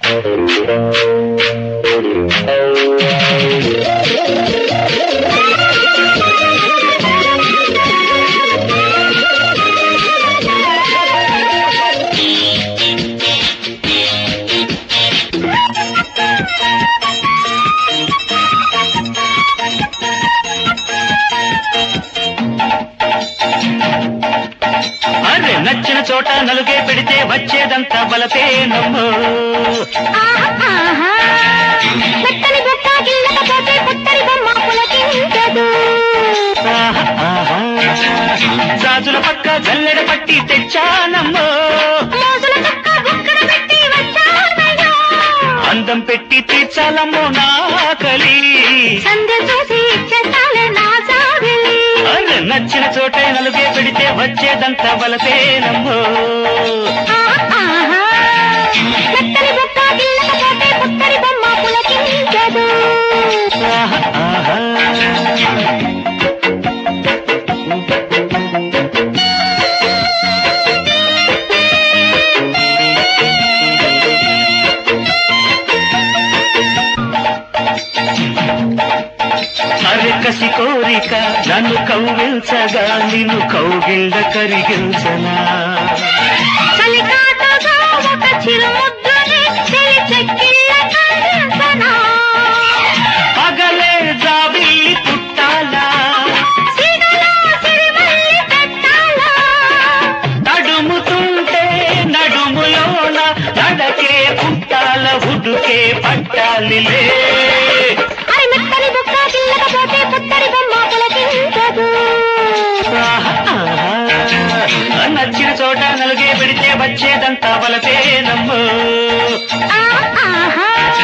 అరే నచ్చిన చోట నలుగే పెడితే వచ్చేదంతా బలపే నమ్ము ఆహా మెత్తని బొట్ట గిల్లకపోతే పుత్తరి బొమ్మ పులకించదు ఆహా, ఆహా. గాజుల పక్క జల్లెడ పట్టి తెచ్చానమ్మో మోజుల చక్క బుక్కన పెట్టి వచ్చానయ్యో అందం పెట్టి తీర్చాలమ్మో నాకలి సంధ్య చూసి ఇచ్చేస్తాలే నా సాగిలి అరే నచ్చిన చోటే నలుగే పెడితే వచ్చేదంతా బలపే నమ్ము ఆహా మెత్తని బొట్ట గిల్లకపోతే పుత్తరి బొమ్మ పులకించదు ఆహా, ఆహా. అరే కసి కోరిక నన్ను కౌగిల్చగా నిన్ను కౌగిళ్ళ కరిగించనా చలికాటుగా ఒక చిరుముద్దుని చెలి చెక్కిళ్ళ కందించనా పగలే జాబిల్లి పుట్టాలా సిగలో సిరిమల్లి పెట్టాలా తడుముతుంటే నడుములోన నడకే పుట్టాల హుడుకే పట్టాలిలే అరి మెత్తని బుక్క గిల్లకపోతే పుత్తరి బొమ్మ పులకించదు ఆహా, ఆహా. నచ్చిన చోట నలుగే పెడితే వచ్చేదంతా బలపే నమ్ము ఆహా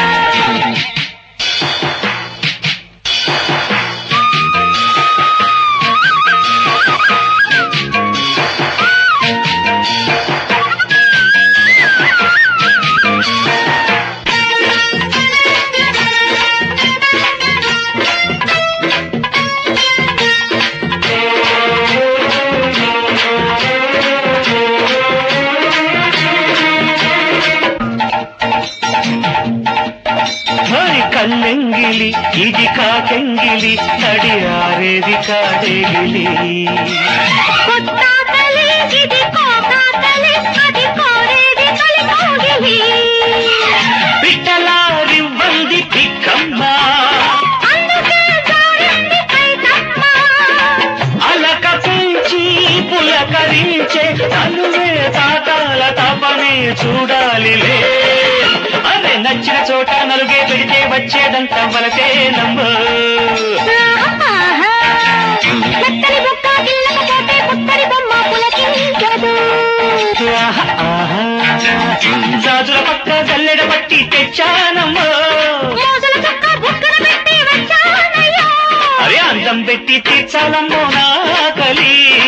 హరి కల్లెంగిలి ఇది కాకెంగిలి తడి ఆరేది కాడేగిలి కొత్తాకలి ఇది కోకాకలి అది కోరేది కలి కోగిలి పిట్టలారివ్వంది పిక్కమ్మ అందుకే జారింది కైతమ్మ అలక పెంచి పులకరించే తనువే తాతాల తపనే చూడాలిలే అరే నచ్చిన చోట నలుగే పెడితే వచ్చేదంతా వలకే నమ్ము ఆహా మెత్తని బుక్క గిల్లకపోతే పుత్తరి బొమ్మ పులకించదు ఆహా, ఆహా. జాజుల పక్క జల్లెడ పట్టి తెచ్చానమ్మో మోజుల చక్క బుక్కన పెట్టి వచ్చానయ్యో అరే అందం పెట్టి తీర్చాలమ్మో నా కలి